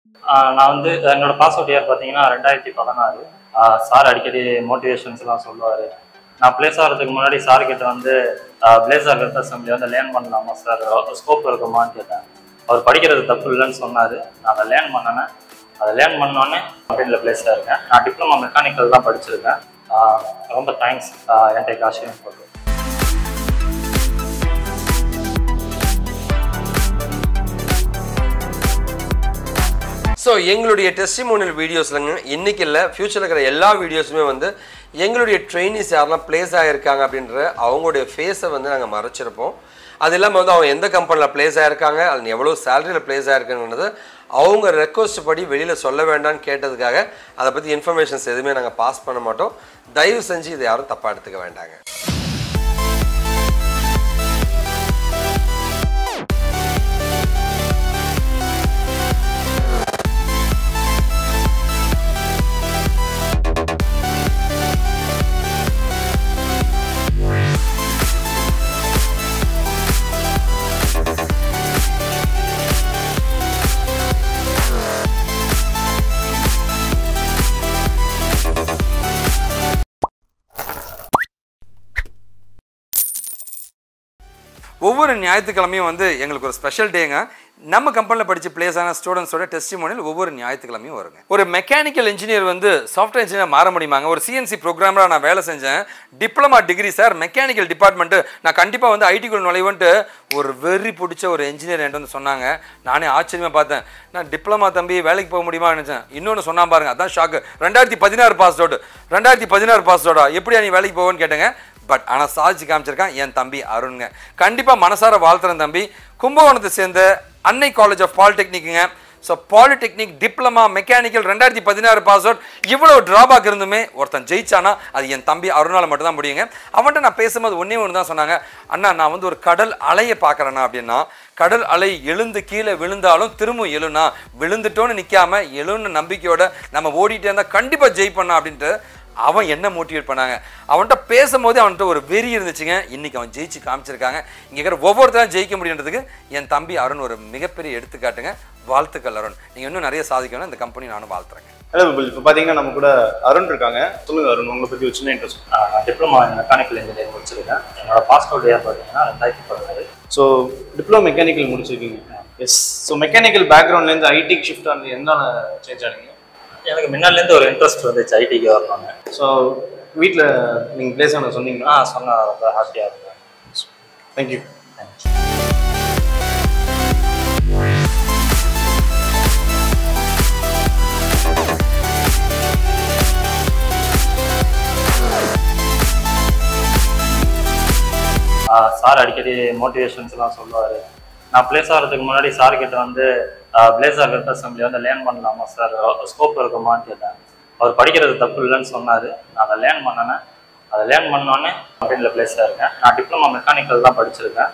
ஆஹ் நான் வந்து என்னோட பாஸ் அவுட் இயர் பார்த்தீங்கன்னா ரெண்டாயிரத்தி பதினாறு சார் அடிக்கடி மோட்டிவேஷன்ஸ்லாம் சொல்லுவார் நான் பிளேஸ் ஆகிறதுக்கு முன்னாடி சார் கிட்ட வந்து பிளேசர் வெப் அசம்பிளி வந்து லேர்ன் பண்ணலாமா சார் ஸ்கோப் இருக்குமான்னு கேட்டேன் அவர் படிக்கிறது தப்பு இல்லைன்னு சொன்னார் நான் அதை லேர்ன் பண்ணினேன் அதை லேர்ன் பண்ணோன்னே கம்பெனியில் பிளேஸாக இருக்கேன் நான் டிப்ளமா மெக்கானிக்கல் தான் படிச்சிருக்கேன் ஆஹ் ரொம்ப தேங்க்ஸ் என்கிட்ட காஷியம் போட்டு ஸோ எங்களுடைய டெஸ்டிமோனியல் வீடியோஸ்லங்க இன்னைக்கு இல்லை ஃப்யூச்சரில் இருக்கிற எல்லா வீடியோஸுமே வந்து எங்களுடைய ட்ரெயினிஸ் யாரெல்லாம் பிளேஸ் ஆகிருக்காங்க அப்படின்ற அவங்களுடைய ஃபேஸை வந்து நாங்கள் மறைச்சிருப்போம் அது இல்லாமல் வந்து அவங்க எந்த கம்பெனியில் பிளேஸ் ஆகிருக்காங்க அது எவ்வளோ சேலரியில் பிளேஸ் ஆகிருக்குன்றது அவங்க ரெக்வஸ்ட் படி வெளியில் சொல்ல வேண்டாம்னு கேட்டதுக்காக அதை பற்றி இன்ஃபர்மேஷன்ஸ் எதுவுமே நாங்கள் பாஸ் பண்ண மாட்டோம் தயவு செஞ்சு இதை யாரும் தப்பாக எடுத்துக்க வேண்டாங்க ஒவ்வொரு ஞாயிற்றுக்கிழமையும் வந்து எங்களுக்கு ஒரு ஸ்பெஷல் டேங்க நம்ம கம்பெனியில் படித்து பிளேஸ் ஆன ஸ்டூடெண்ட்ஸோட டெஸ்டிமோனியல் ஒவ்வொரு ஞாயிற்றுக்கிழமையும் வருங்க ஒரு மெக்கானிக்கல் இன்ஜினியர் வந்து சாஃப்ட்வேர் இன்ஜினியர் மாற முடியுமாங்க ஒரு சிஎன்சி ப்ரோக்ராமராக நான் வேலை செஞ்சேன் diploma degree sir mechanical department நான் கண்டிப்பாக வந்து ஐடிக்குள்ள நுழைவுன்ட்டு ஒரு வெறி பிடிச்ச ஒரு இன்ஜினியர் என்கிட்ட வந்து சொன்னாங்க நானே ஆச்சரியமாக பார்த்தேன் நான் டிப்ளமா தம்பி வேலைக்கு போக முடியுமா நினச்சேன் இன்னொன்று சொன்னா பாருங்க அதான் ஷாக்கு ரெண்டாயிரத்தி பதினாறு பாஸ் அவுட் ரெண்டாயிரத்தி பதினாறு பாஸ் அவுட்டா எப்படியா நீ வேலைக்கு போவேன்னு கேட்டேங்க பட் ஆனால் சாதிச்சு காமிச்சிருக்கான் என் தம்பி அருண்ங்க கண்டிப்பாக மனசார வாழ்த்துறேன் தம்பி கும்பகோணத்தை சேர்ந்த அன்னை காலேஜ் ஆஃப் பாலிடெக்னிக்குங்க ஸோ பாலிடெக்னிக் டிப்ளமா மெக்கானிக்கல் ரெண்டாயிரத்தி பதினாறு பாஸ் அவுட் இவ்வளோ ட்ராபேக் இருந்துமே ஒருத்தன் ஜெயிச்சானா அது என் தம்பி அருணால் மட்டும் தான் முடியுங்க அவன்கிட்ட நான் பேசும்போது ஒன்றே ஒன்று தான் சொன்னாங்க அண்ணா நான் வந்து ஒரு கடல் அலையை பார்க்குறேண்ணா அப்படின்னா கடல் அலை எழுந்து கீழே விழுந்தாலும் திரும்ப எழுனா விழுந்துட்டோன்னு நிற்காம எழுன்னு நம்பிக்கையோட நம்ம ஓடிட்டே இருந்தால் கண்டிப்பாக ஜெயிப்பண்ணா அப்படின்ட்டு அவன் என்ன மோட்டிவேட் பண்ணாங்க அவன்கிட்ட பேசும்போது அவன்கிட்ட ஒரு வெறி இருந்துச்சுங்க இன்னைக்கு அவன் ஜெயிச்சு காமிச்சிருக்காங்க இங்கே இருக்கிற ஒவ்வொருத்தரும் ஜெயிக்க முடியுன்றதுக்கு என் தம்பி அருண் ஒரு மிகப்பெரிய எடுத்துக்காட்டுங்க வாழ்த்துக்கள் அருண் நீங்கள் இன்னும் நிறைய சாதிக்கணும் இந்த கம்பெனி நானும் வாழ்த்துறேங்க ஹலோ பிபிள் இப்போ பார்த்தீங்கன்னா நம்ம கூட அருண் இருக்காங்க சொல்லுங்க அருண் உங்களை பற்றி ஒரு சின்ன இன்ட்ரெஸ்ட் நான் டிப்ளமா மெக்கானிக்கல் இன்ஜினியரிங் முடிச்சிருக்கேன் என்னோட பாஸ் அவுட் இயர் பார்த்தீங்கன்னா ரெண்டாயிரத்தி பதினாறு ஸோ டிப்ளமோ மெக்கானிக்கல் முடிச்சிருக்கீங்க எஸ் ஸோ மெக்கானிக்கல் பேக்ரவுண்ட்லேருந்து ஐடிக்கு ஷிஃப்ட் ஆனது எந்தால சேஞ்ச் ஆனீங்க எனக்கு முன்னாடிலேருந்து ஒரு இன்ட்ரெஸ்ட் வந்துச்சு ஐடிக்கு வரணும்னு ஸோ வீட்டில் நீங்கள் பிளேஸ் ஆன சொன்னீங்கன்னா ஆ சொன்னா ரொம்ப ஹாப்பியாக இருந்தேன் தேங்க்யூ சார் அடிக்கடி மோட்டிவேஷன்ஸ்லாம் சொல்லுவார் நான் பிளேஸ் ஆகிறதுக்கு முன்னாடி சார் கிட்ட வந்து பிளேசர் வெப் அசம்பிளி வந்து லேர்ன் பண்ணலாமா சார் ஸ்கோப் இருக்குமான்னு கேட்டேன் அவர் படிக்கிறது தப்பு இல்லைன்னு சொன்னார் நான் அதை லேர்ன் பண்ணினேன் அதை லேர்ன் பண்ணோன்னே கம்பெனியில் பிளேஸாக இருக்கேன் நான் டிப்ளமா மெக்கானிக்கல் தான் படிச்சிருக்கேன்